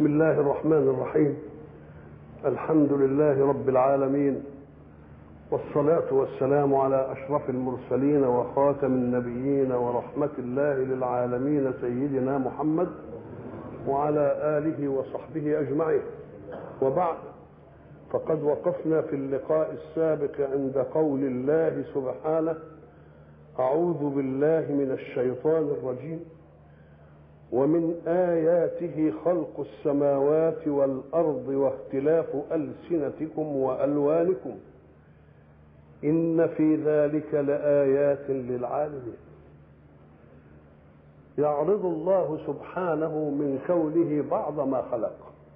بسم الله الرحمن الرحيم الحمد لله رب العالمين والصلاة والسلام على أشرف المرسلين وخاتم النبيين ورحمة الله للعالمين سيدنا محمد وعلى آله وصحبه أجمعين وبعد فقد وقفنا في اللقاء السابق عند قول الله سبحانه أعوذ بالله من الشيطان الرجيم ومن آياته خلق السماوات والأرض واختلاف ألسنتكم وألوانكم إن في ذلك لآيات للعالمين يعرض الله سبحانه من كونه بعض ما خلق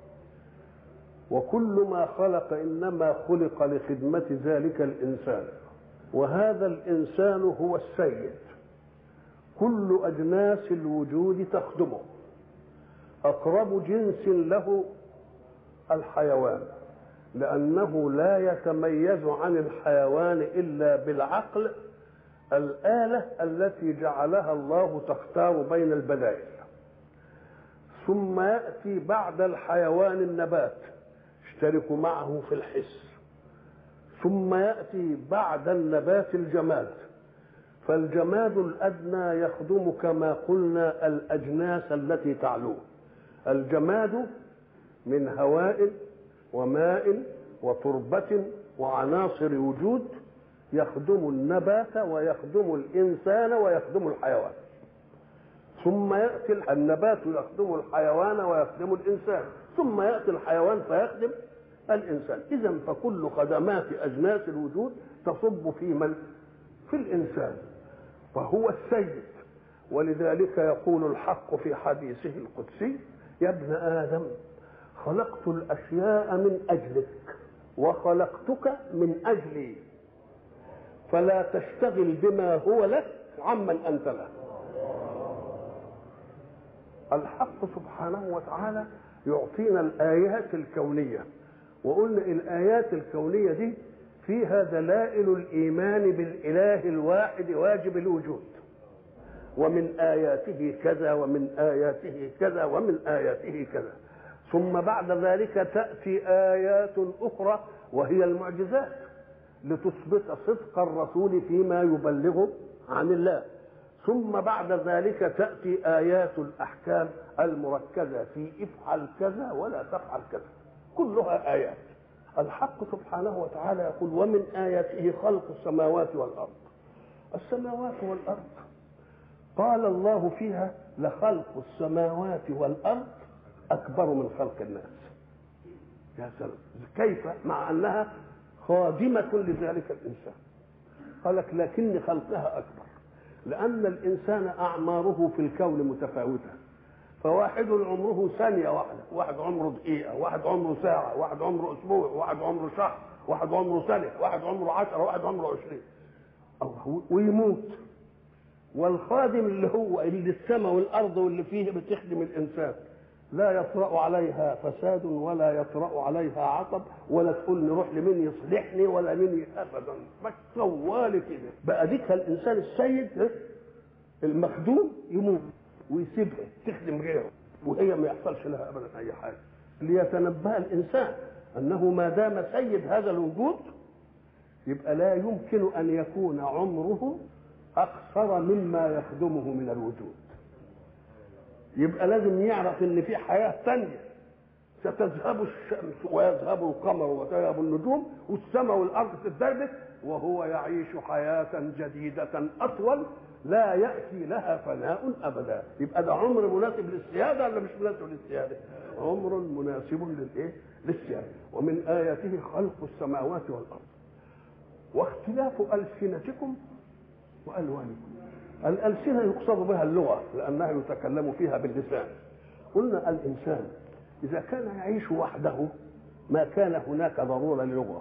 وكل ما خلق إنما خلق لخدمة ذلك الإنسان وهذا الإنسان هو السيد كل أجناس الوجود تخدمه أقرب جنس له الحيوان لأنه لا يتميز عن الحيوان إلا بالعقل الآلة التي جعلها الله تختار بين البدائل ثم يأتي بعد الحيوان النبات يشترك معه في الحس ثم يأتي بعد النبات الجماد فالجماد الأدنى يخدم كما قلنا الأجناس التي تعلوه الجماد من هواء وماء وتربة وعناصر وجود يخدم النبات ويخدم الإنسان ويخدم الحيوان ثم يأتي النبات يخدم الحيوان ويخدم الإنسان ثم يأتي الحيوان فيخدم الإنسان إذا فكل خدمات أجناس الوجود تصب في من؟ في الإنسان فهو السيد ولذلك يقول الحق في حديثه القدسي يا ابن آدم خلقت الأشياء من أجلك وخلقتك من أجلي فلا تشتغل بما هو لك عمن أنت له الحق سبحانه وتعالى يعطينا الآيات الكونية وقلنا الآيات الكونية دي فيها دلائل الإيمان بالإله الواحد واجب الوجود ومن آياته كذا ومن آياته كذا ومن آياته كذا ثم بعد ذلك تأتي آيات أخرى وهي المعجزات لتثبت صدق الرسول فيما يبلغه عن الله ثم بعد ذلك تأتي آيات الأحكام المركزة في افعل كذا ولا تفعل كذا كلها آيات الحق سبحانه وتعالى يقول ومن آياته خلق السماوات والأرض السماوات والأرض قال الله فيها لخلق السماوات والأرض أكبر من خلق الناس يا سلام كيف مع أنها خادمة لذلك الإنسان قال لك لكن خلقها أكبر لأن الإنسان أعماره في الكون متفاوتة فواحد عمره ثانية واحدة واحد عمره دقيقة واحد عمره ساعة واحد عمره أسبوع واحد عمره شهر واحد عمره سنة واحد عمره عشرة واحد عمره عشرين ويموت والخادم اللي هو اللي السماء والأرض واللي فيه بتخدم الإنسان لا يطرأ عليها فساد ولا يطرأ عليها عطب ولا تقول نروح لمين يصلحني ولا مين ابدا بس طوال كده بقى ديك الانسان السيد المخدوم يموت ويسيبها تخدم غيره وهي ما يحصلش لها ابدا اي حاجه ليتنبه الانسان انه ما دام سيد هذا الوجود يبقى لا يمكن ان يكون عمره اقصر مما يخدمه من الوجود يبقى لازم يعرف ان في حياه ثانيه ستذهب الشمس ويذهب القمر وتذهب النجوم والسماء والارض تتدربك وهو يعيش حياه جديده اطول لا ياتي لها فناء ابدا يبقى ده عمر مناسب للسياده ولا مش مناسب للسياده عمر مناسب للايه للسياده ومن اياته خلق السماوات والارض واختلاف السنتكم والوانكم الألسنة يقصد بها اللغة لأنها يتكلم فيها باللسان قلنا الإنسان إذا كان يعيش وحده ما كان هناك ضرورة للغة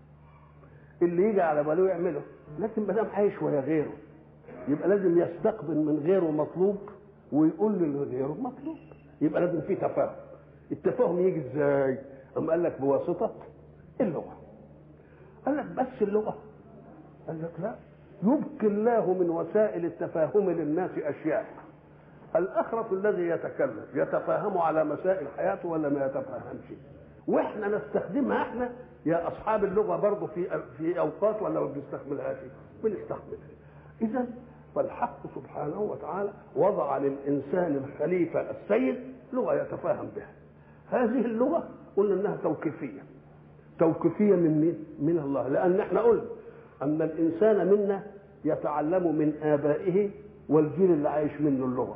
اللي يجي على باله يعمله لكن ما دام عايش ويا غيره يبقى لازم يستقبل من غيره مطلوب ويقول لغيره مطلوب يبقى لازم في تفاهم التفاهم يجي ازاي؟ أم قال لك بواسطة اللغة قال لك بس اللغة قال لك لا يبقي الله من وسائل التفاهم للناس اشياء الاخرس الذي يتكلم يتفاهم على مسائل حياته ولا ما يتفاهمش واحنا نستخدمها احنا يا اصحاب اللغه برضه في في اوقات ولا ما بنستخدمهاش بنستخدمها اذا فالحق سبحانه وتعالى وضع للانسان الخليفه السيد لغه يتفاهم بها هذه اللغه قلنا انها توقيفيه توقيفيه من مين؟ من الله لان احنا قلنا ان الانسان منا يتعلم من ابائه والجيل اللي عايش منه اللغه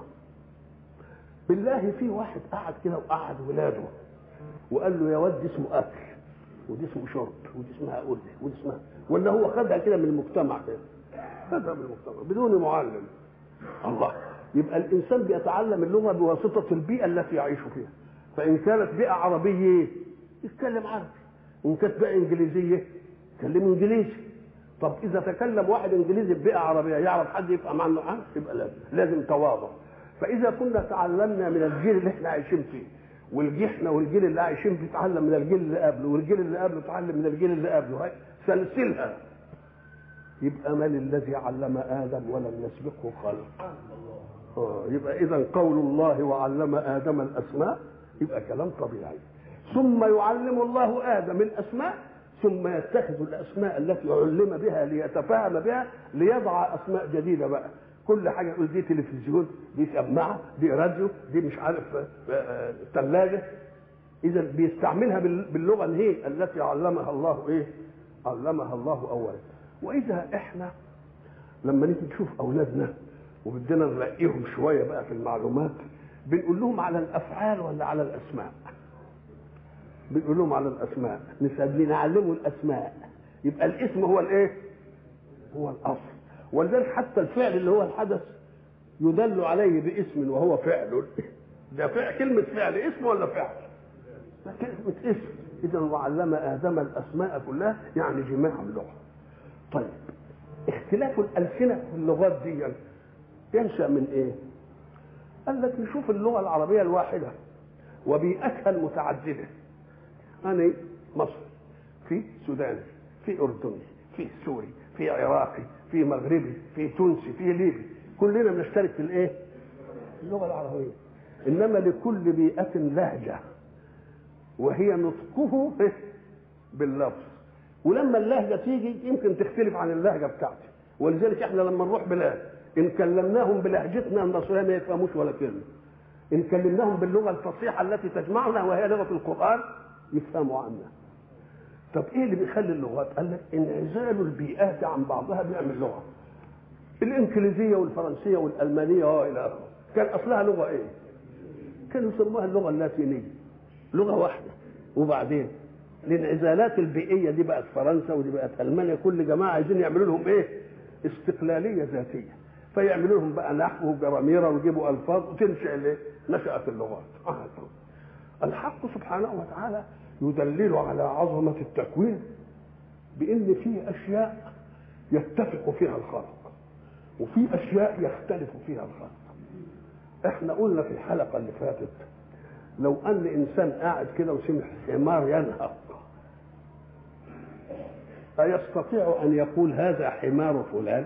بالله في واحد قعد كده وقعد ولاده وقال له يا ولد اسمه اكل ودي اسمه شرب ودي اسمها أذن ودي اسمها ولا هو خدها كده من المجتمع كده خدها من المجتمع بدون معلم الله يبقى الانسان بيتعلم اللغه بواسطه البيئه التي يعيش فيها فان كانت بيئه عربيه يتكلم عربي وان كانت بيئه انجليزيه يتكلم انجليزي طب اذا تكلم واحد انجليزي ببيئه عربيه يعرف حد يفهم عنه عنه يبقى لازم لازم تواضع فاذا كنا تعلمنا من الجيل اللي احنا عايشين فيه والجيل احنا والجيل اللي عايشين فيه يتعلم من الجيل اللي قبله والجيل اللي قبله يتعلم من الجيل اللي قبله هاي سلسلها يبقى من الذي علم ادم ولم يسبقه خلق آه يبقى اذا قول الله وعلم ادم الاسماء يبقى كلام طبيعي ثم يعلم الله ادم الاسماء ثم يتخذ الاسماء التي علم بها ليتفاهم بها ليضع اسماء جديده بقى كل حاجه يقول دي تلفزيون دي سماعه دي راديو دي مش عارف ثلاجه اذا بيستعملها باللغه هي التي علمها الله ايه علمها الله اولا واذا احنا لما نيجي نشوف اولادنا وبدنا نرقيهم شويه بقى في المعلومات بنقول لهم على الافعال ولا على الاسماء بنقول لهم على الاسماء نسال نعلمه الاسماء يبقى الاسم هو الايه هو الاصل ولذلك حتى الفعل اللي هو الحدث يدل عليه باسم وهو فعل ده فعل كلمة فعل اسم ولا فعل؟ ده كلمة اسم إذا وعلم آدم الأسماء كلها يعني جماع اللغة طيب اختلاف الألسنة في اللغات دي ينشأ من إيه؟ قال لك نشوف اللغة العربية الواحدة وبيئتها المتعددة أنا مصر في سوداني في أردني في سوري في عراقي في مغربي في تونسي في ليبي كلنا بنشترك في الايه اللغه العربيه انما لكل بيئه لهجه وهي نطقه باللفظ ولما اللهجه تيجي يمكن تختلف عن اللهجه بتاعتي ولذلك احنا لما نروح بلاد ان كلمناهم بلهجتنا المصريه ما يفهموش ولا كلمه ان كلمناهم باللغه الفصيحه التي تجمعنا وهي لغه القران يفهموا عنا طب ايه اللي بيخلي اللغات؟ قال لك انعزال البيئات عن بعضها بيعمل لغه. الانجليزيه والفرنسيه والالمانيه والى اخره. كان اصلها لغه ايه؟ كانوا يسموها اللغه اللاتينيه. لغه واحده. وبعدين الانعزالات البيئيه دي بقت فرنسا ودي بقت المانيا كل جماعه عايزين يعملوا لهم ايه؟ استقلاليه ذاتيه. فيعملوا لهم بقى نحو وجراميره ويجيبوا الفاظ وتنشا الايه؟ نشات اللغات. الحق سبحانه وتعالى يدلل على عظمة التكوين بأن في أشياء يتفق فيها الخلق وفي أشياء يختلف فيها الخلق احنا قلنا في الحلقة اللي فاتت لو أن إنسان قاعد كده وسمع حمار ينهق أيستطيع أن يقول هذا حمار فلان؟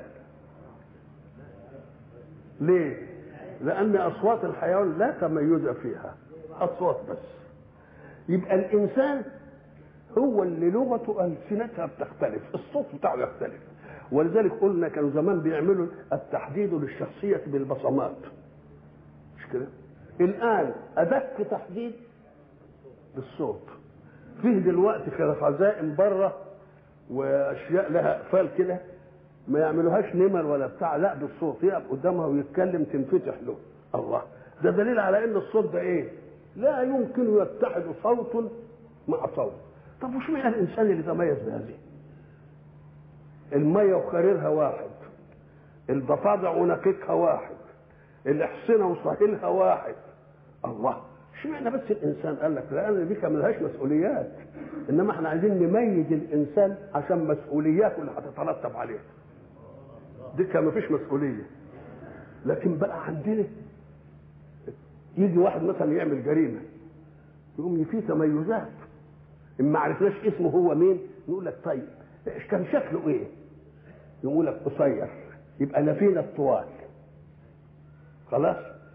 ليه؟ لأن أصوات الحيوان لا تميز فيها أصوات بس يبقى الانسان هو اللي لغته السنتها بتختلف الصوت بتاعه يختلف ولذلك قلنا كانوا زمان بيعملوا التحديد للشخصيه بالبصمات مش كده الان ادق تحديد بالصوت فيه دلوقتي كده خزائن بره واشياء لها اقفال كده ما يعملوهاش نمر ولا بتاع لا بالصوت يقف قدامها ويتكلم تنفتح له الله ده دليل على ان الصوت ده ايه لا يمكن يتحد صوت مع صوت طب وش معنى الانسان اللي تميز بهذه الميه وخريرها واحد الضفادع ونقيقها واحد الاحصنه وصهيلها واحد الله اشمعنى بس الانسان قال لك لان دي ملهاش مسؤوليات انما احنا عايزين نميز الانسان عشان مسؤولياته اللي هتترتب عليه دي كان مفيش مسؤوليه لكن بقى عندنا يجي واحد مثلا يعمل جريمه يقوم في تميزات ان ما عرفناش اسمه هو مين نقول لك طيب كان شكله ايه يقول لك قصير يبقى نفينا الطوال خلاص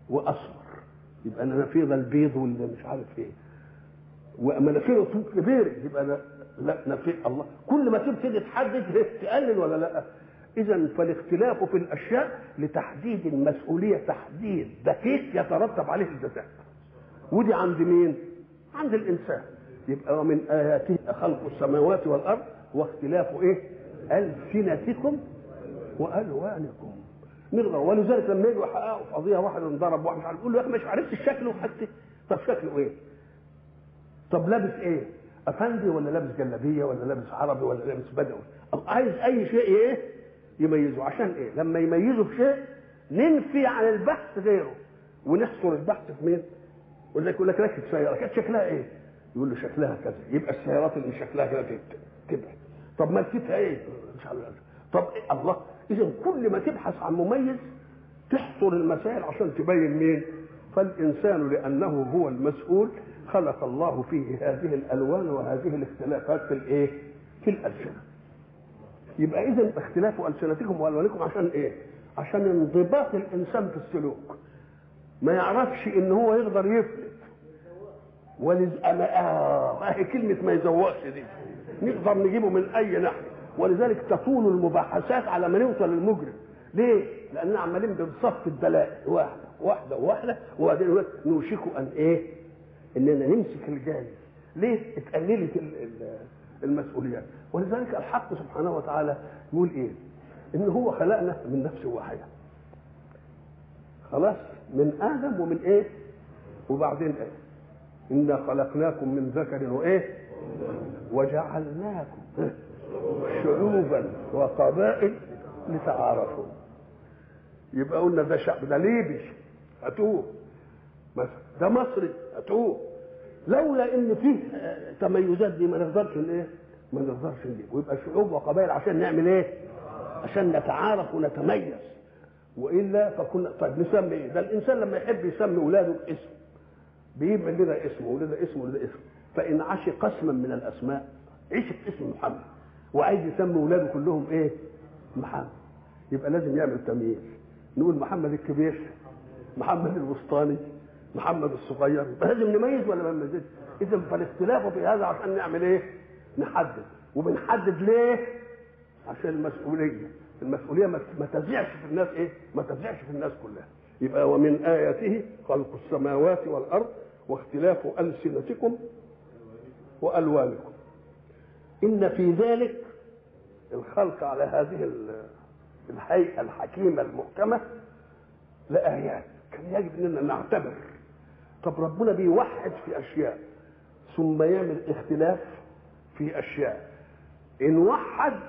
واصفر يبقى مناخير البيض واللي مش عارف ايه ومناخيره طول كبير يبقى أنا لا نفي الله كل ما تبتدي تحدد تقلل ولا لا اذا فالاختلاف في الاشياء لتحديد المسؤوليه تحديد دقيق يترتب عليه الجزاء ودي عند مين عند الانسان يبقى ومن اياته خلق السماوات والارض واختلاف ايه السنتكم والوانكم نقدر ولذلك لما يجوا يحققوا في قضيه واحد انضرب واحد مش عارف يقول له يا اخي مش عرفت شكله حتى طب شكله ايه؟ طب لابس ايه؟ افندي ولا لابس جلابيه ولا لابس عربي ولا لابس بدوي؟ أو عايز اي شيء ايه؟ يميزه عشان ايه؟ لما يميزه في شيء ننفي عن البحث غيره ونحصر البحث في مين؟ يقول لك يقول لك ركب سياره كانت شكلها ايه؟ يقول له شكلها كذا يبقى السيارات اللي شكلها كذا تبعد طب ماركتها ايه؟ مش عارف طب إيه؟ الله اذا كل ما تبحث عن مميز تحصر المسائل عشان تبين مين فالانسان لانه هو المسؤول خلق الله فيه هذه الالوان وهذه الاختلافات في الايه في الالسنه يبقى اذا اختلاف السنتكم والوانكم عشان ايه عشان انضباط الانسان في السلوك ما يعرفش ان هو يقدر يفلت ولز أنا آه هي كلمة ما يزوقش دي نقدر نجيبه من أي ناحية ولذلك تطول المباحثات على ما نوصل للمجرم ليه؟ لأننا عمالين بنصف الدلائل واحدة واحدة واحدة وبعدين نوشك أن إيه؟ إننا نمسك الجاني ليه؟ اتقللت المسؤوليات ولذلك الحق سبحانه وتعالى يقول إيه؟ إن هو خلقنا من نفس واحدة خلاص من آدم ومن إيه؟ وبعدين إيه؟ إنا خلقناكم من ذكر وإيه؟ وجعلناكم شعوبا وقبائل لتعارفوا يبقى قلنا ده شعب ده ليبي هاتوه مثلا ده مصري هاتوه لولا ان فيه تميزات دي ما نقدرش ايه ما نقدرش نجيب ويبقى شعوب وقبائل عشان نعمل ايه عشان نتعارف ونتميز والا فكنا طيب نسمي ايه ده الانسان لما يحب يسمي اولاده باسم بيبقى لنا اسم ولنا اسم ولنا اسم فان عشق قسما من الاسماء عشق اسم محمد وعايز يسمي اولاده كلهم ايه محمد يبقى لازم يعمل تمييز نقول محمد الكبير محمد الوسطاني محمد الصغير يبقى لازم نميز ولا ما نميزش اذا فالاختلاف في هذا عشان نعمل ايه نحدد وبنحدد ليه عشان المسؤوليه المسؤوليه ما تزيعش في الناس ايه ما تزيعش في الناس كلها يبقى ومن اياته خلق السماوات والارض واختلاف السنتكم والوانكم ان في ذلك الخلق على هذه الهيئه الحكيمه المحكمه لايات كان يجب اننا نعتبر طب ربنا بيوحد في اشياء ثم يعمل اختلاف في اشياء ان وحد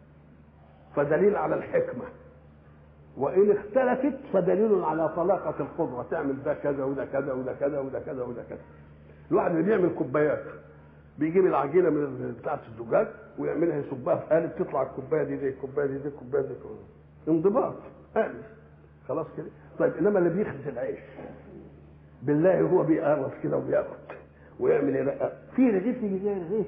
فدليل على الحكمه وان اختلفت فدليل على طلاقه القدره تعمل ده كذا وده كذا وده كذا وده كذا وده كذا الواحد اللي بيعمل كوبايات بيجيب العجينه من بتاعه الزجاج ويعملها يصبها في قالب تطلع الكوبايه دي زي الكوبايه دي زي الكوبايه دي انضباط قالب خلاص كده طيب انما اللي بيخبز العيش بالله هو بيقرص كده وبياخد ويعمل ايه في رغيف يجي زي رغيف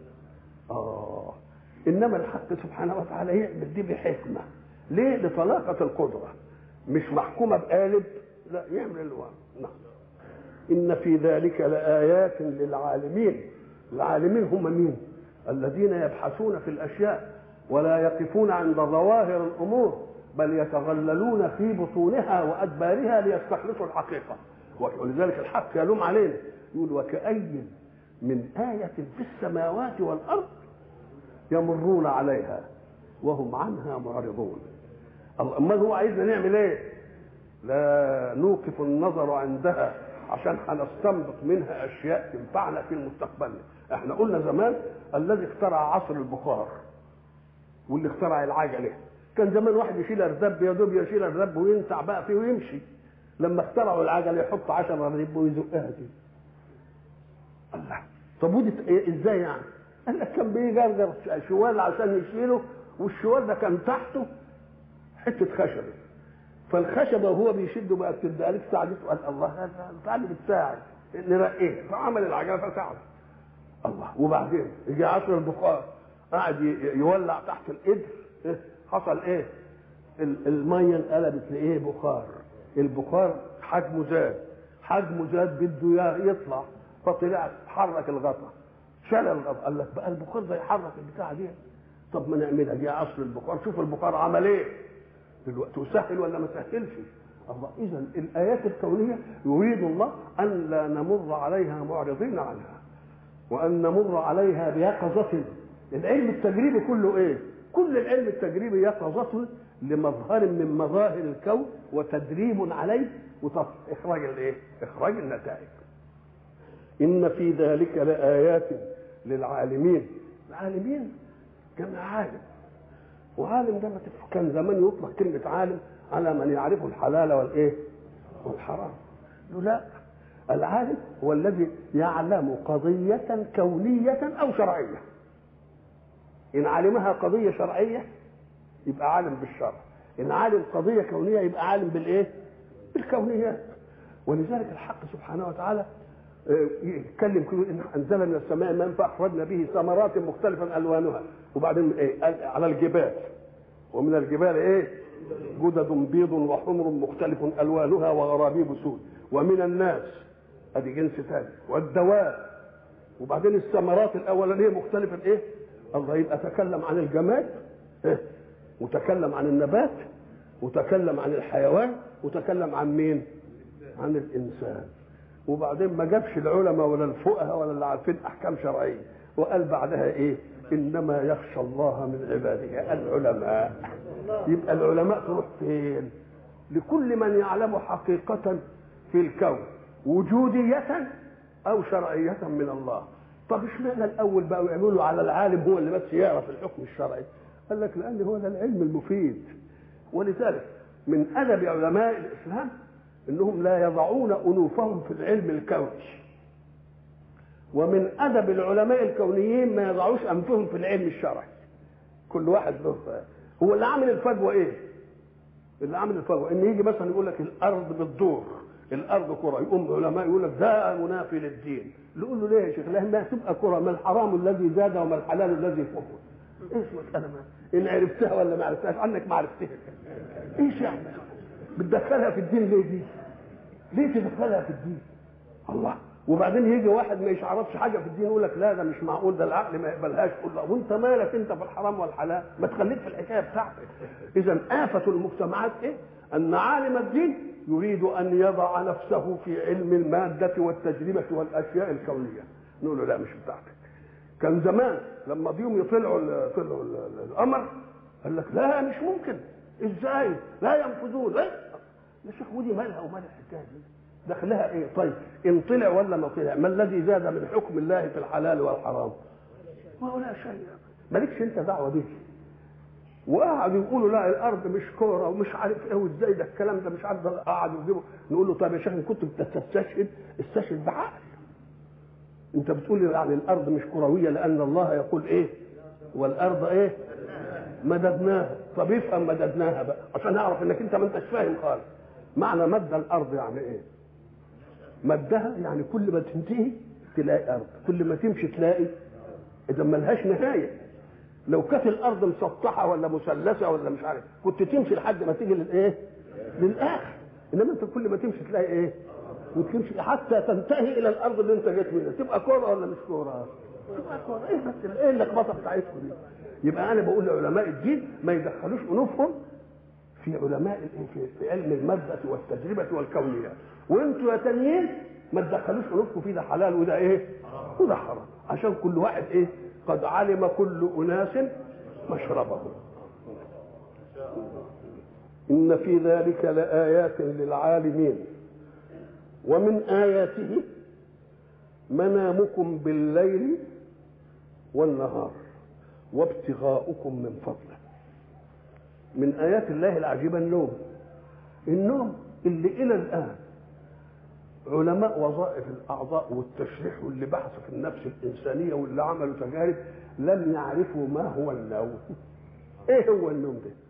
اه انما الحق سبحانه وتعالى يعمل دي بحكمه ليه لطلاقه القدره مش محكومه بقالب لا يعمل الوان نعم ان في ذلك لايات للعالمين العالمين هم مين الذين يبحثون في الاشياء ولا يقفون عند ظواهر الامور بل يتغللون في بطونها وادبارها ليستخلصوا الحقيقه ولذلك الحق يلوم علينا يقول وكأي من آية في السماوات والأرض يمرون عليها وهم عنها معرضون أما هو عايزنا نعمل ايه لا نوقف النظر عندها عشان هنستنبط منها اشياء تنفعنا في المستقبل احنا قلنا زمان الذي اخترع عصر البخار واللي اخترع العجله كان زمان واحد يشيل ارزاب يا دوب يشيل ارزاب وينسع بقى فيه ويمشي لما اخترعوا العجله يحط 10 ارزاب ويزقها دي الله طب ودي ازاي يعني؟ قال لك كان بيجرجر شوال عشان يشيله والشوال ده كان تحته حته خشبه فالخشبه وهو بيشده بقى بتبدا لك ساعدته قال الله هذا انت اللي بتساعد نرقيه فعمل العجله فساعد الله وبعدين يجي عصر البخار قاعد يولع تحت القدر حصل ايه الميه انقلبت لايه بخار البخار حجمه زاد حجمه زاد بده يطلع فطلع حرك الغطا شال الغطا قال لك بقى البخار ده يحرك البتاعه دي طب ما نعملها دي اصل البخار شوف البخار عمل ايه دلوقتي وسهل ولا ما سهلش الله اذا الايات الكونيه يريد الله ان لا نمر عليها معرضين عنها وان نمر عليها بيقظه العلم التجريبي كله ايه كل العلم التجريبي يقظه لمظهر من مظاهر الكون وتدريب عليه واخراج الايه اخراج النتائج ان في ذلك لايات للعالمين العالمين جمع عالم وعالم ده كان زمان يطلق كلمه عالم على من يعرف الحلال والايه والحرام لا العالم هو الذي يعلم قضية كونية أو شرعية إن علمها قضية شرعية يبقى عالم بالشرع إن علم قضية كونية يبقى عالم بالإيه بالكونيات ولذلك الحق سبحانه وتعالى يتكلم كل ان انزلنا من السماء ماء فاخرجنا به ثمرات مختلفا الوانها وبعدين ايه على الجبال ومن الجبال ايه جدد بيض وحمر مختلف الوانها وغرابيب سود ومن الناس ادي جنس ثاني والدواب وبعدين الثمرات الاولانيه مختلفه ايه الله يبقى تكلم عن الجماد إيه؟ وتكلم عن النبات وتكلم عن الحيوان وتكلم عن مين عن الانسان وبعدين ما جابش العلماء ولا الفقهاء ولا اللي عارفين احكام شرعيه وقال بعدها ايه انما يخشى الله من عباده العلماء يبقى العلماء تروح فين لكل من يعلم حقيقه في الكون وجوديه او شرعيه من الله طب اشمعنى الاول بقى يعملوا على العالم هو اللي بس يعرف الحكم الشرعي قال لك لان هو ده العلم المفيد ولذلك من ادب علماء الاسلام انهم لا يضعون انوفهم في العلم الكوني ومن ادب العلماء الكونيين ما يضعوش انفهم في العلم الشرعي كل واحد له هو اللي عامل الفجوه ايه اللي عامل الفجوه ان يجي مثلا يقول لك الارض بتدور الارض كره يقوم علماء يقول لك ده منافي للدين نقول له ليه يا شيخ لانها تبقى كره ما الحرام الذي زاد وما الحلال الذي فوق ايش مساله ما ان عرفتها ولا ما عرفتهاش عنك ما عرفتها ايش يعني بتدخلها في الدين ليه دي ليه تدخلها في الدين الله وبعدين يجي واحد ما يعرفش حاجه في الدين يقول لك لا ده مش معقول ده العقل ما يقبلهاش تقول له وانت مالك انت في الحرام والحلال ما تخليك في الحكايه بتاعتك اذا آفة المجتمعات ايه ان عالم الدين يريد ان يضع نفسه في علم الماده والتجربه والاشياء الكونيه نقول له لا مش بتاعتك كان زمان لما بيهم يطلعوا طلعوا القمر قال لك لا مش ممكن ازاي لا ينفذون إيه؟ يا شيخ ودي مالها ومال الحكايه دي دخلها ايه طيب ان طلع ولا ما طلع ما الذي زاد من حكم الله في الحلال والحرام ما هو لا شيء مالكش انت دعوه بيه وقعدوا يقولوا لا الارض مش كوره ومش عارف ايه وازاي ده الكلام ده مش عارف ده قعدوا يجيبوا نقول له طيب يا شيخ ان كنت بتستشهد استشهد بعقل انت بتقول يعني الارض مش كرويه لان الله يقول ايه والارض ايه مددناها طب افهم مددناها بقى عشان اعرف انك انت ما انتش فاهم خالص معنى مد الارض يعني ايه مدها يعني كل ما تنتهي تلاقي ارض كل ما تمشي تلاقي اذا ما لهاش نهايه لو كانت الارض مسطحه ولا مثلثه ولا مش عارف كنت تمشي لحد ما تيجي للايه للاخر انما انت كل ما تمشي تلاقي ايه وتمشي حتى تنتهي الى الارض اللي انت جيت منها تبقى كوره ولا مش كوره تبقى كوره ايه بس ايه اللخبطه بتاعتكم دي يبقى انا بقول لعلماء الدين ما يدخلوش انوفهم في علماء في, في علم المادة والتجربة والكونيات وانتوا يا تانيين ما تدخلوش انوفكم في ده حلال وده ايه وده حرام عشان كل واحد ايه قد علم كل اناس مشربهم ان في ذلك لآيات للعالمين ومن آياته منامكم بالليل والنهار وابتغاؤكم من فضله من ايات الله العجيبه النوم النوم اللي الى الان علماء وظائف الاعضاء والتشريح واللي بحثوا في النفس الانسانيه واللي عملوا تجارب لم يعرفوا ما هو النوم ايه هو النوم ده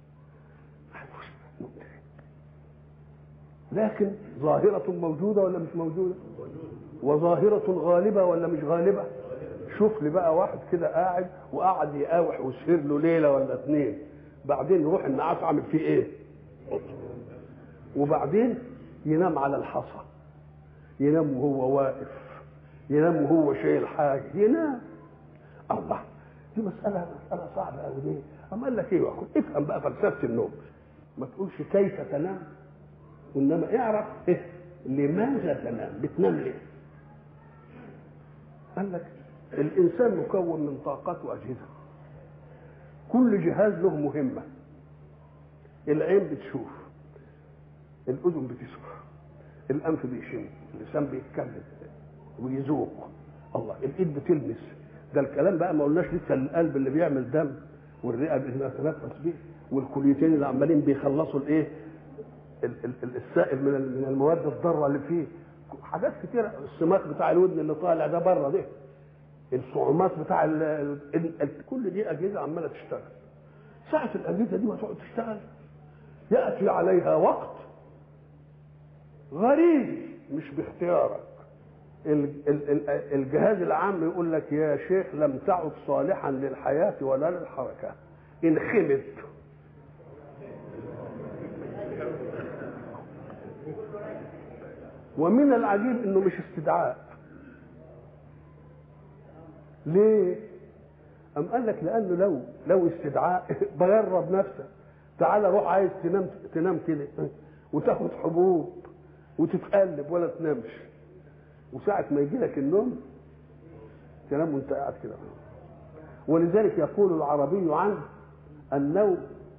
لكن ظاهرة موجودة ولا مش موجودة؟ وظاهرة غالبة ولا مش غالبة؟ شوف لي بقى واحد كده قاعد وقعد يقاوح وسهر له ليلة ولا اتنين بعدين يروح النعاس عامل فيه ايه وبعدين ينام على الحصى ينام وهو واقف ينام وهو شايل حاجه ينام الله دي مساله مساله صعبه قوي ليه؟ اما قال لك ايه افهم بقى فلسفه النوم ما تقولش كيف تنام وانما اعرف إيه؟ لماذا تنام بتنام ليه قال لك الانسان مكون من طاقات واجهزه كل جهاز له مهمه العين بتشوف الاذن بتسمع الانف بيشم اللسان بيتكلم ويذوق الله الايد بتلمس ده الكلام بقى ما قلناش لسه القلب اللي بيعمل دم والرئه اللي بتتنفس بيه والكليتين اللي عمالين بيخلصوا الايه السائل من من المواد الضاره اللي فيه حاجات كتيره السماك بتاع الودن اللي طالع ده بره ده الصعومات بتاع ال ال كل دي اجهزه عماله تشتغل ساعه الاجهزه دي ما تقعد تشتغل ياتي عليها وقت غريزي مش باختيارك الجهاز العام يقول لك يا شيخ لم تعد صالحا للحياه ولا للحركه انخمد ومن العجيب انه مش استدعاء ليه ام قال لك لانه لو لو استدعاء بجرب نفسك تعالى روح عايز تنام تنام كده وتاخد حبوب وتتقلب ولا تنامش وساعة ما يجي لك النوم تنام وانت قاعد كده ولذلك يقول العربي عنه النوم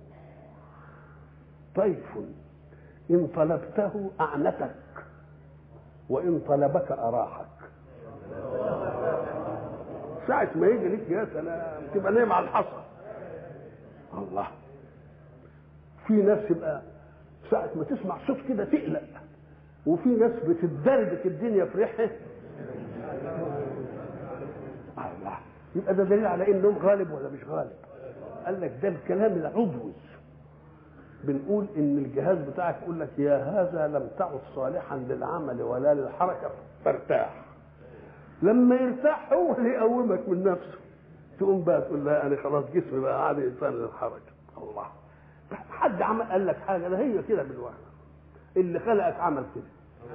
طيف إن طلبته أعنتك وإن طلبك أراحك ساعة ما يجي لك يا سلام تبقى نايم على الحصى الله في ناس يبقى ساعة ما تسمع صوت كده تقلق وفي ناس بتدربك الدنيا في ريحها الله يبقى ده دليل على ان النوم غالب ولا مش غالب قال لك ده الكلام العضوي بنقول ان الجهاز بتاعك يقول لك يا هذا لم تعد صالحا للعمل ولا للحركه فارتاح لما يرتاح هو اللي يقومك من نفسه تقوم بقى تقول لا انا خلاص جسمي بقى عادي انسان للحركه الله حد عمل قال لك حاجه ده هي كده بالواحد اللي خلقك عمل كده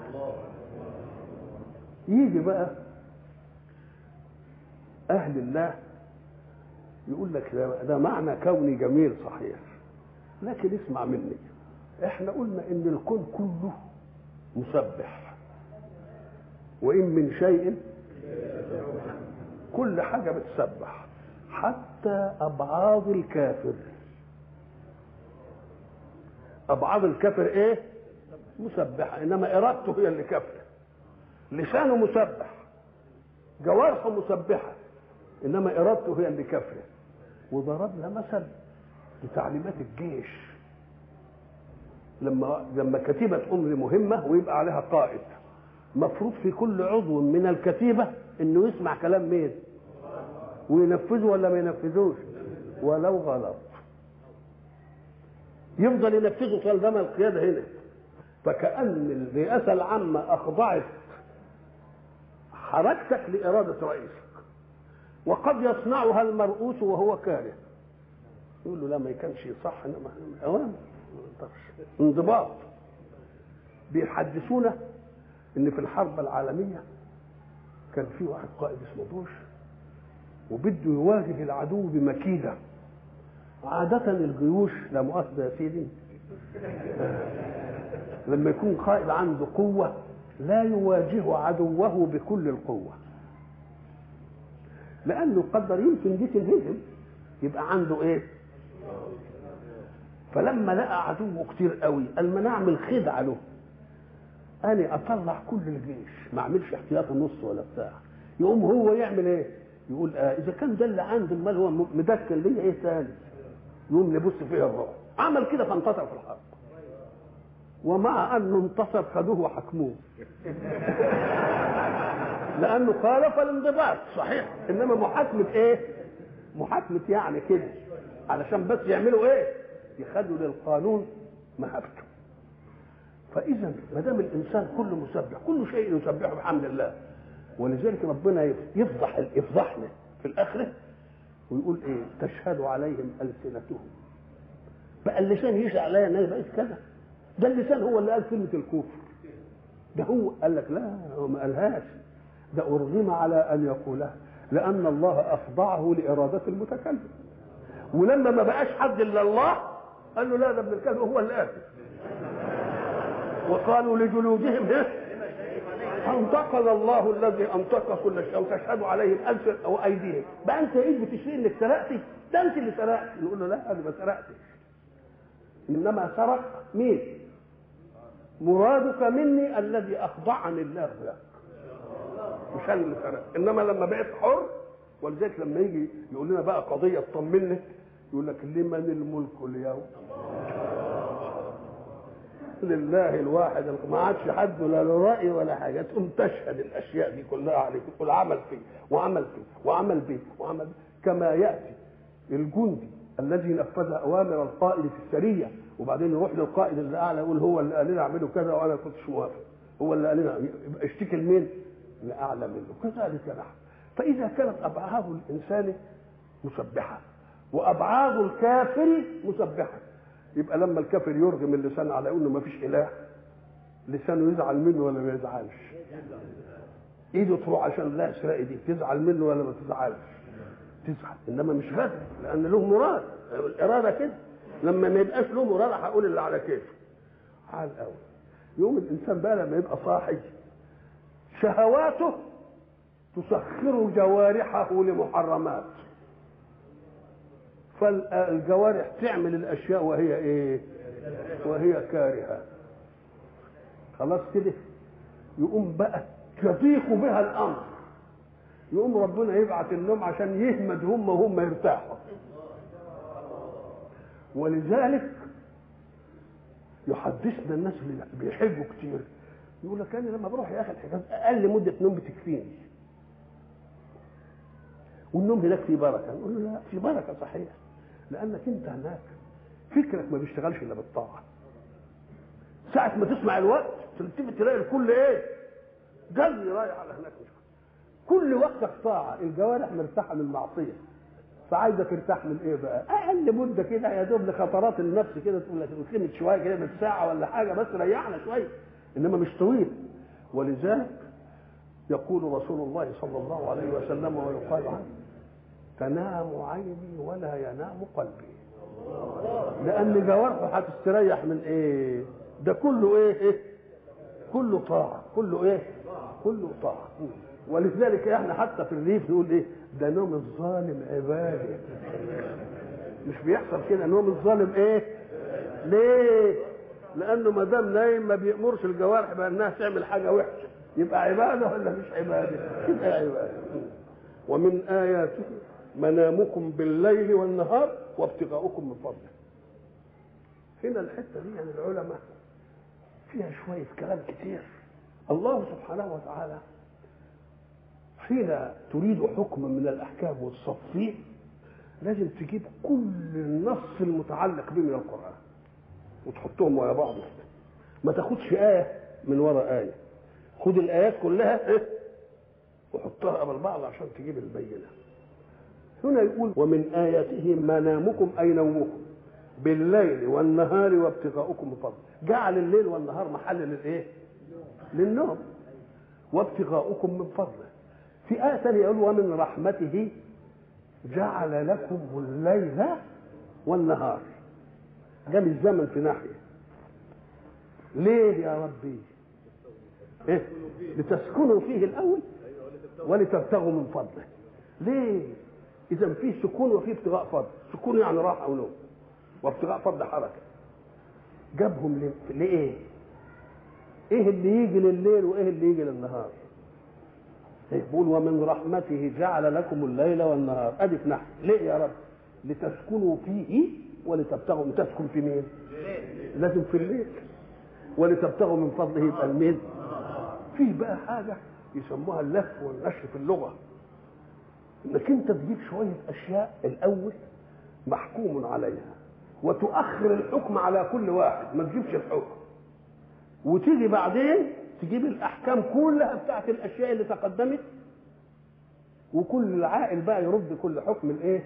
يجي بقى اهل الله يقول لك ده, ده معنى كوني جميل صحيح لكن اسمع مني احنا قلنا ان الكون كله مسبح وان من شيء كل حاجه بتسبح حتى ابعاض الكافر ابعاض الكافر ايه مسبحه انما ارادته هي اللي كافره لسانه مسبح جوارحه مسبحه انما ارادته هي اللي كافره وضربنا مثل بتعليمات الجيش لما لما كتيبه تقوم لمهمه ويبقى عليها قائد مفروض في كل عضو من الكتيبه انه يسمع كلام مين وينفذه ولا ما ينفذوش ولو غلط يفضل ينفذه طالما القياده هنا فكأن الرئاسة العامة أخضعت حركتك لإرادة رئيسك وقد يصنعها المرؤوس وهو كاره يقول له لا ما كانش صح انما اوامر انضباط بيحدثونا ان في الحرب العالميه كان في واحد قائد اسمه بوش وبده يواجه العدو بمكيده عادة الجيوش لا مؤاخذة يا سيدي لما يكون قائد عنده قوة لا يواجه عدوه بكل القوة لأنه قدر يمكن دي تنهزم يبقى عنده إيه؟ فلما لقى عدوه كتير قوي قال ما نعمل خدعة له أنا أطلع كل الجيش ما أعملش احتياط نص ولا بتاع يقوم هو يعمل إيه؟ يقول آه إذا كان ده اللي عنده امال هو مدكن ليا إيه تاني؟ يقوم نبص فيها الروح عمل كده فانتصر في الحرب ومع انه انتصر خدوه وحكموه لانه خالف الانضباط صحيح انما محاكمه ايه محاكمه يعني كده علشان بس يعملوا ايه يخلوا للقانون مهابته فاذا ما دام الانسان كله مسبح كل شيء يسبحه بحمد الله ولذلك ربنا يفضح يفضحنا في الاخره ويقول ايه تشهد عليهم السنتهم بقى اللسان يشهد عليا ان انا بقيت كذا ده اللسان هو اللي قال كلمه الكفر ده هو قال لك لا هو ما قالهاش ده أرغم على أن يقولها لأن الله أخضعه لإرادة المتكلم ولما ما بقاش حد إلا الله قال له لا ده ابن الكلب هو اللي قال وقالوا لجلودهم ايه انتقل الله الذي انطق كل شيء او تشهد عليهم الف او ايديهم بقى انت ايه بتشير انك سرقتي ده انت اللي سرقت نقول له لا انا ما سرقتش انما سرق مين مرادك مني الذي اخضعني الله لك مش انا اللي سرقت انما لما بقيت حر ولذلك لما يجي يقول لنا بقى قضيه تطمني يقول لك لمن الملك اليوم لله الواحد ما عادش حد لا له راي ولا حاجه تقوم تشهد الاشياء دي كلها عليك تقول عمل فيه وعمل فيه وعمل به وعمل به. كما ياتي الجندي الذي نفذ اوامر القائد في السريه وبعدين يروح للقائد اللي اعلى يقول هو اللي قال لنا اعملوا كذا وانا ما كنتش موافق هو اللي قال لنا يبقى اشتكي لمين؟ لاعلى منه كذلك نحن فاذا كانت ابعاد الانسان مسبحه وابعاد الكافر مسبحه يبقى لما الكافر يرغم اللسان على انه ما فيش اله لسانه يزعل منه ولا ما يزعلش ايده تروح عشان لا اسرائي دي تزعل منه ولا ما تزعلش تزعل انما مش غدر لان له مراد الاراده كده لما ما يبقاش له مراد هقول اللي على كيفه على الاول يوم الانسان بقى لما يبقى صاحي شهواته تسخر جوارحه لمحرمات فالجوارح تعمل الاشياء وهي ايه وهي كارهه خلاص كده يقوم بقى يضيق بها الامر يقوم ربنا يبعث النوم عشان يهمد هم وهم يرتاحوا ولذلك يحدثنا الناس اللي بيحبوا كتير يقول لك انا لما بروح يا اخي الحجاز اقل مده نوم بتكفيني والنوم هناك فيه بركه نقول له لا في بركه صحيح لانك انت هناك فكرك ما بيشتغلش الا بالطاعه ساعة ما تسمع الوقت تلتفت تلاقي الكل ايه؟ جري رايح على هناك مش كل وقتك طاعة الجوارح مرتاحة من المعصية فعايزة ترتاح من ايه بقى؟ أقل مدة كده يا دوب لخطرات النفس كده تقول لك نخمت شوية كده من ساعة ولا حاجة بس ريحنا شوية إنما مش طويل ولذلك يقول رسول الله صلى الله عليه وسلم ويقال عنه تنام عيني ولا ينام قلبي لان جوارحه هتستريح من ايه ده كله ايه, إيه؟ كله طاعه كله ايه كله طاعه ولذلك احنا حتى في الريف نقول ايه ده نوم الظالم عباده مش بيحصل كده نوم الظالم ايه ليه لانه ما دام نايم ما بيامرش الجوارح بانها تعمل حاجه وحشه يبقى عباده ولا مش عباده يبقى عباده ومن اياته منامكم بالليل والنهار وابتغاؤكم من فضله هنا الحته دي يعني العلماء فيها شويه كلام كتير الله سبحانه وتعالى حين تريد حكما من الاحكام والصفيه لازم تجيب كل النص المتعلق به من القران وتحطهم ورا بعض ما تاخدش ايه من ورا ايه خد الايات كلها إيه؟ وحطها قبل بعض عشان تجيب البينه هنا يقول ومن آياته منامكم أي نومكم بالليل والنهار وابتغاؤكم من فضله جعل الليل والنهار محل للايه للنوم وابتغاؤكم من فضله في آية ثانية يقول ومن رحمته جعل لكم الليل والنهار جاب الزمن في ناحية ليه يا ربي إيه؟ لتسكنوا فيه الأول ولتبتغوا من فضله ليه اذا في سكون وفي ابتغاء فضل سكون يعني راحه او نوم وابتغاء فضل حركه جابهم لايه ايه اللي يجي لليل وايه اللي يجي للنهار يقول ومن رحمته جعل لكم الليل والنهار ادي في نحو ليه يا رب لتسكنوا فيه ولتبتغوا تسكن في مين لازم في الليل ولتبتغوا من فضله يبقى المين فيه بقى حاجه يسموها اللف والنشر في اللغه انك انت تجيب شويه اشياء الاول محكوم عليها وتؤخر الحكم على كل واحد ما تجيبش الحكم وتيجي بعدين تجيب الاحكام كلها بتاعت الاشياء اللي تقدمت وكل العاقل بقى يرد كل حكم الايه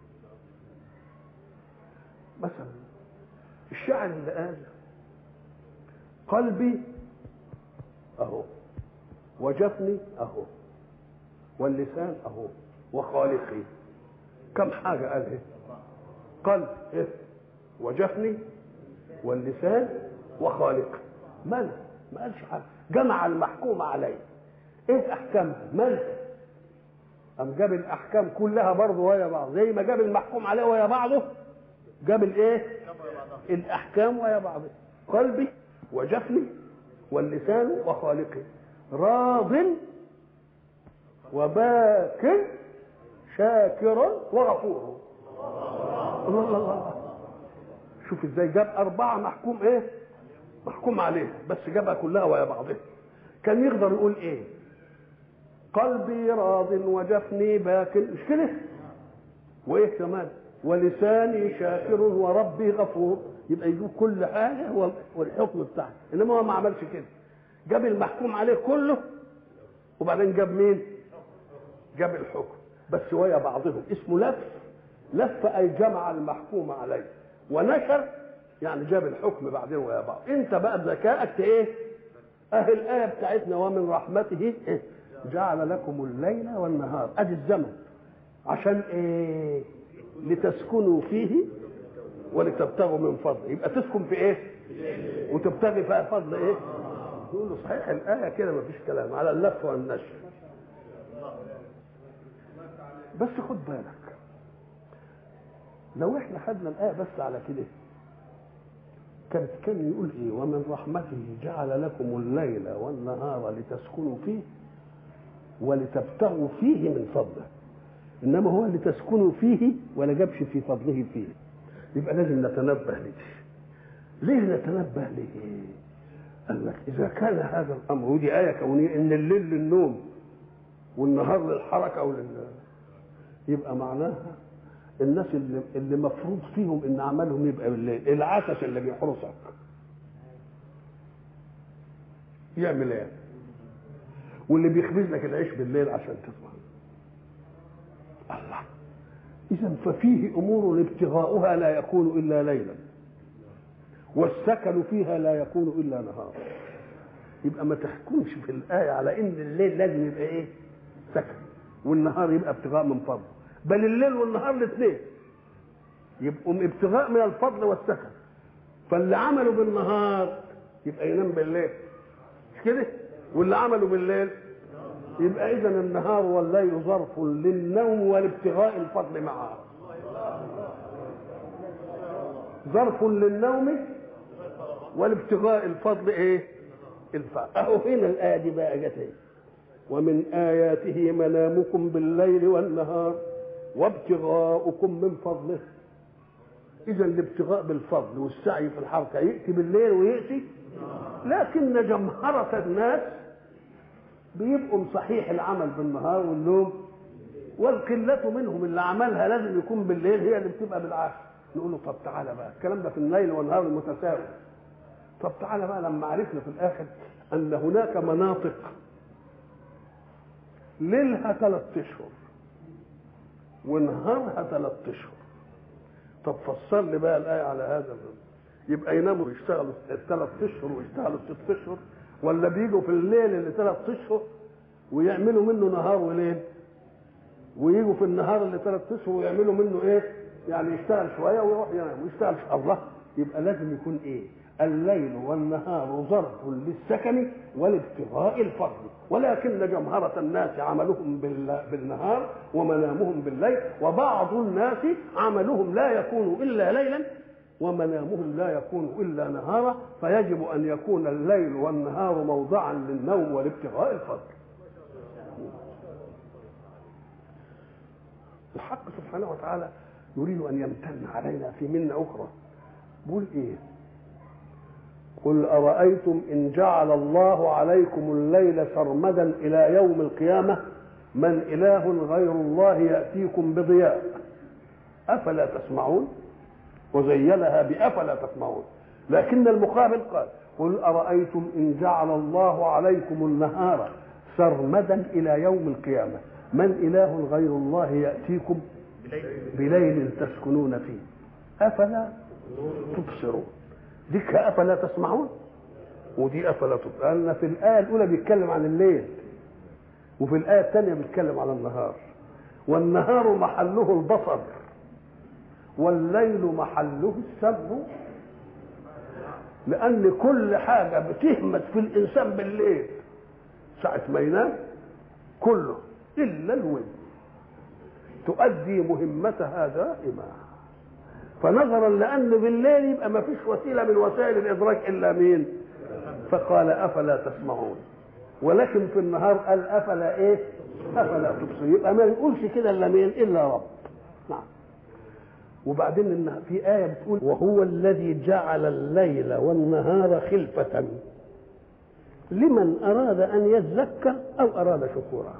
مثلا الشاعر اللي قال قلبي اهو وجفني اهو واللسان اهو وخالقي كم حاجه قال ايه قلب إيه؟ وجفني واللسان وخالقي مالها ما قالش حاجه جمع المحكوم عليه ايه احكامها مالها قام جاب الاحكام كلها برضه ويا بعض زي ما جاب المحكوم عليه ويا بعضه جاب الايه الاحكام ويا بعضها قلبي وجفني واللسان وخالقي راض وباك شاكرا وغفور الله الله الله شوف ازاي جاب اربعه محكوم ايه محكوم عليها بس جابها كلها ويا بعضها كان يقدر يقول ايه قلبي راض وجفني باك مش كده وايه كمان ولساني شاكر وربي غفور يبقى يجيب كل حاجه والحكم بتاعها انما هو ما عملش كده جاب المحكوم عليه كله وبعدين جاب مين جاب الحكم بس ويا بعضهم اسمه لف لف اي جمع المحكوم عليه ونشر يعني جاب الحكم بعدين ويا بعض انت بقى بذكائك ايه اهي الايه بتاعتنا ومن رحمته إيه؟ جعل لكم الليل والنهار ادي الزمن عشان ايه لتسكنوا فيه ولتبتغوا من فضله يبقى تسكن في ايه وتبتغي في فضل ايه يقول له صحيح الايه كده ما فيش كلام على اللف والنشر بس خد بالك لو احنا خدنا الايه بس على كده كانت كان يقول ايه ومن رحمته جعل لكم الليل والنهار لتسكنوا فيه ولتبتغوا فيه من فضله انما هو اللي تسكنوا فيه ولا جابش في فضله فيه يبقى لازم نتنبه ليه ليه نتنبه ليه قال لك اذا كان هذا الامر ودي ايه كونيه ان الليل للنوم والنهار للحركه ولل يبقى معناها الناس اللي اللي مفروض فيهم ان عملهم يبقى بالليل العسس اللي بيحرسك يعمل ايه واللي بيخبز لك العيش بالليل عشان تطلع الله اذا ففيه امور ابتغاؤها لا يكون الا ليلا والسكن فيها لا يكون الا نهارا يبقى ما تحكمش في الايه على ان الليل لازم يبقى ايه سكن والنهار يبقى ابتغاء من فضل بل الليل والنهار الاثنين يبقوا ابتغاء من الفضل والسكن فاللي عمله بالنهار يبقى ينام بالليل مش كده واللي عمله بالليل يبقى اذا النهار والليل ظرف للنوم والابتغاء الفضل معا ظرف للنوم والابتغاء الفضل ايه الفضل اهو هنا الايه دي بقى جت ايه ومن اياته منامكم بالليل والنهار وابتغاؤكم من فضله اذا الابتغاء بالفضل والسعي في الحركه ياتي بالليل وياتي لكن جمهره الناس بيبقوا صحيح العمل بالنهار والنوم والقلة منهم اللي عملها لازم يكون بالليل هي اللي بتبقى بالعشر نقول له طب تعالى بقى الكلام ده في الليل والنهار المتساوي طب تعالى بقى لما عرفنا في الاخر ان هناك مناطق ليلها ثلاث اشهر ونهارها ثلاث اشهر طب فسر لي بقى الايه على هذا يبقى يناموا ويشتغلوا الثلاث اشهر ويشتغلوا ست اشهر ولا بيجوا في الليل اللي ثلاث اشهر ويعملوا منه نهار وليل ويجوا في النهار اللي ثلاث اشهر ويعملوا منه ايه؟ يعني يشتغل شويه ويروح ينام ويشتغل الله يبقى لازم يكون ايه؟ الليل والنهار ظرف للسكن والابتغاء الفضل ولكن جمهرة الناس عملهم بالنهار ومنامهم بالليل وبعض الناس عملهم لا يكون إلا ليلا ومنامهم لا يكون إلا نهارا فيجب أن يكون الليل والنهار موضعا للنوم والابتغاء الفضل الحق سبحانه وتعالى يريد أن يمتن علينا في منة أخرى بيقول إيه قل أرأيتم إن جعل الله عليكم الليل سرمدا إلى يوم القيامة من إله غير الله يأتيكم بضياء أفلا تسمعون وزينها بأفلا تسمعون لكن المقابل قال قل أرأيتم إن جعل الله عليكم النهار سرمدا إلى يوم القيامة من إله غير الله يأتيكم بليل تسكنون فيه أفلا تبصرون ذيك أفلا تسمعون ودي افلا تبصرون لان في الايه الاولى بيتكلم عن الليل وفي الايه الثانيه بيتكلم عن النهار والنهار محله البصر والليل محله السمع لان كل حاجه بتهمت في الانسان بالليل ساعه ما ينام كله الا الود تؤدي مهمتها دائما فنظرا لان بالليل يبقى ما فيش وسيله من وسائل الادراك الا مين فقال افلا تسمعون ولكن في النهار قال افلا ايه افلا تبصرون يبقى ما يقولش كده الا مين الا رب نعم وبعدين إن في آية بتقول وهو الذي جعل الليل والنهار خلفة لمن أراد أن يذكر أو أراد شكورا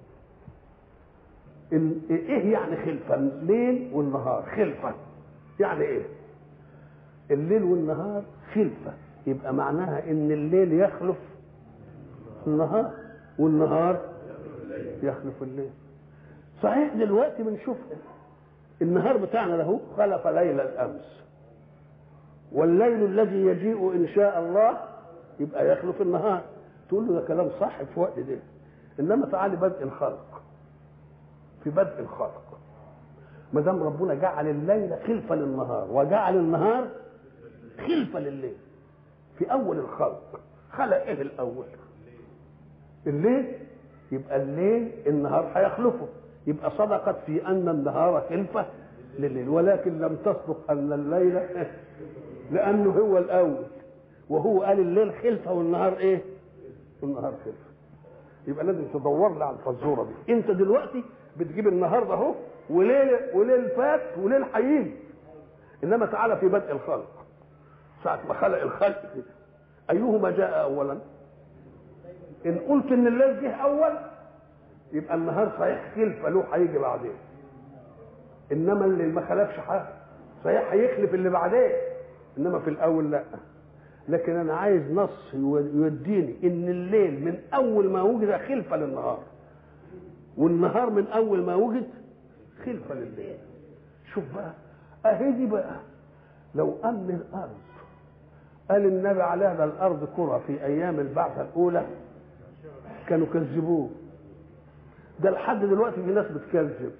إيه يعني خلفة الليل والنهار خلفة يعني إيه الليل والنهار خلفة يبقى معناها إن الليل يخلف النهار والنهار يخلف الليل صحيح دلوقتي بنشوف النهار بتاعنا له خلف ليل الامس والليل الذي يجيء ان شاء الله يبقى يخلف النهار تقول له ده كلام صح في وقت ده انما تعالي بدء الخلق في بدء الخلق ما دام ربنا جعل الليل خلفه للنهار وجعل النهار خلفه لليل في اول الخلق خلق ايه الاول الليل يبقى الليل النهار هيخلفه يبقى صدقت في ان النهار خلفه لليل ولكن لم تصدق ان الليل لانه هو الاول وهو قال الليل خلفه والنهار ايه؟ النهار خلفه يبقى لازم تدور لي على الفزوره دي انت دلوقتي بتجيب النهار ده اهو وليل وليل فات وليل هيجي انما تعالى في بدء الخلق ساعه ما خلق الخلق كده ايهما جاء اولا؟ ان قلت ان الليل جه اول يبقى النهار صحيح خلفه له هيجي بعدين انما اللي ما خلفش حاجه صحيح هيخلف اللي بعدين انما في الاول لا لكن انا عايز نص يوديني ان الليل من اول ما وجد خلفه للنهار والنهار من اول ما وجد خلفه لليل شوف بقى اهي دي بقى لو ان الارض قال النبي عليها الارض كره في ايام البعثه الاولى كانوا كذبوه ده لحد دلوقتي في ناس بتكذب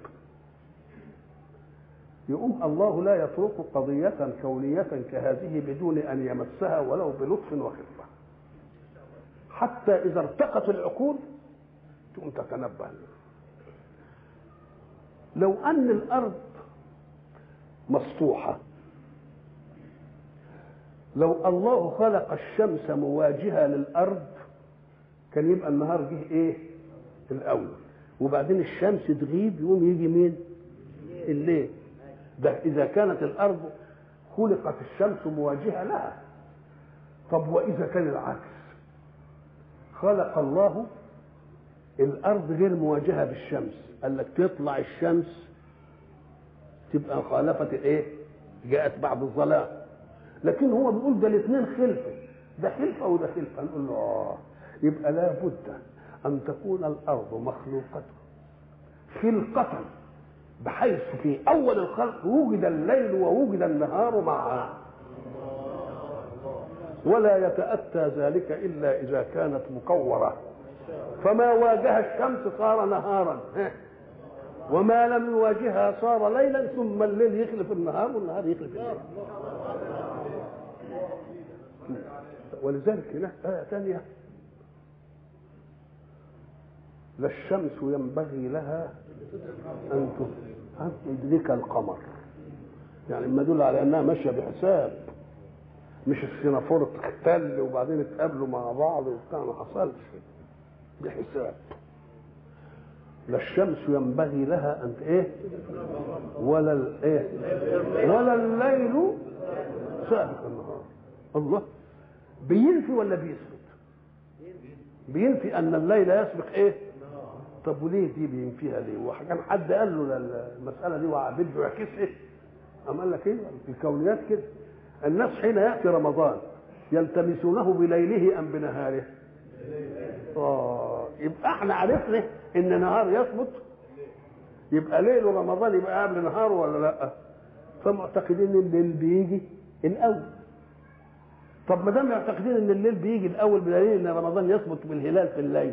يقوم الله لا يترك قضية كونية كهذه بدون أن يمسها ولو بلطف وخفة حتى إذا ارتقت العقول تقوم تتنبه لو أن الأرض مسطوحة لو الله خلق الشمس مواجهة للأرض كان يبقى النهار جه إيه؟ الأول وبعدين الشمس تغيب يقوم يجي مين الليل ده اذا كانت الارض خلقت الشمس مواجهه لها طب واذا كان العكس خلق الله الارض غير مواجهه بالشمس قال لك تطلع الشمس تبقى خالفت الايه جاءت بعد الظلام لكن هو بيقول ده الاثنين خلفه ده خلفه وده خلفه نقول له اه يبقى لابد أن تكون الأرض مخلوقة خلقة بحيث في أول الخلق وجد الليل ووجد النهار معا ولا يتأتى ذلك إلا إذا كانت مكورة فما واجه الشمس صار نهارا وما لم يواجهها صار ليلا ثم الليل يخلف النهار والنهار يخلف الليل ولذلك هناك آية ثانية لا الشمس ينبغي لها ان ان تدرك القمر يعني ما يدل على انها ماشيه بحساب مش السنافور تختل وبعدين اتقابلوا مع بعض وبتاع ما حصلش بحساب لا الشمس ينبغي لها ان ايه ولا الايه ولا الليل سابق النهار الله بينفي ولا بيثبت بينفي ان الليل يسبق ايه طب وليه دي بينفيها ليه؟ وكان حد قال له المساله دي وبده يعكسها قام قال لك ايه؟ الكونيات كده الناس حين ياتي رمضان يلتمسونه بليله ام بنهاره؟ اه يبقى احنا عرفنا ان نهار يثبت يبقى ليل رمضان يبقى قبل نهاره ولا لا؟ فمعتقدين ان الليل بيجي الاول طب ما دام يعتقدين ان الليل بيجي الاول بدليل ان رمضان يثبت بالهلال في الليل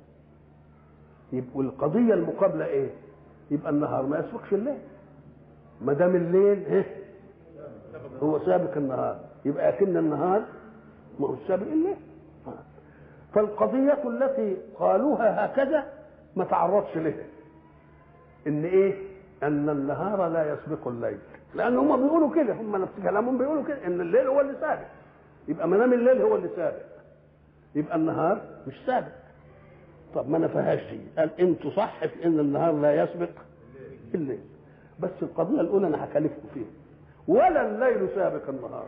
يبقى القضيه المقابله ايه؟ يبقى النهار ما يسبقش الليل ما دام الليل إيه؟ هو سابق النهار يبقى اكن النهار ما هو سابق الليل فالقضية التي قالوها هكذا ما تعرضش لها ان ايه ان النهار لا يسبق الليل لان هم بيقولوا كده هم نفس كلامهم بيقولوا كده ان الليل هو اللي سابق يبقى ما دام الليل هو اللي سابق يبقى النهار مش سابق طب ما نفهاش دي قال انتوا صح في ان النهار لا يسبق الليل بس القضيه الاولى انا هكلفكم فيها ولا الليل سابق النهار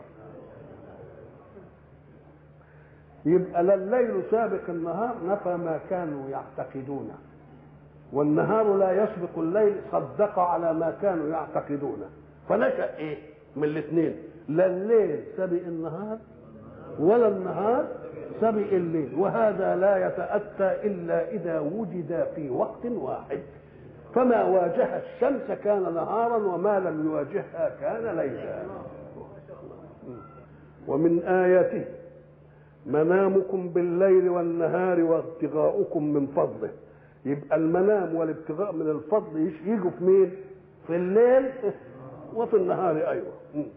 يبقى لا الليل سابق النهار نفى ما كانوا يعتقدونه والنهار لا يسبق الليل صدق على ما كانوا يعتقدونه فنشا ايه من الاثنين لا الليل سبق النهار ولا النهار سبق الليل وهذا لا يتاتى الا اذا وجد في وقت واحد فما واجه الشمس كان نهارا وما لم يواجهها كان ليلا ومن اياته منامكم بالليل والنهار وابتغاؤكم من فضله يبقى المنام والابتغاء من الفضل يجوا في مين في الليل وفي النهار ايضا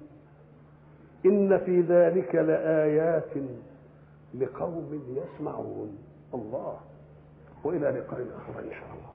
ان في ذلك لايات لقوم يسمعون الله والى لقاء اخر ان شاء الله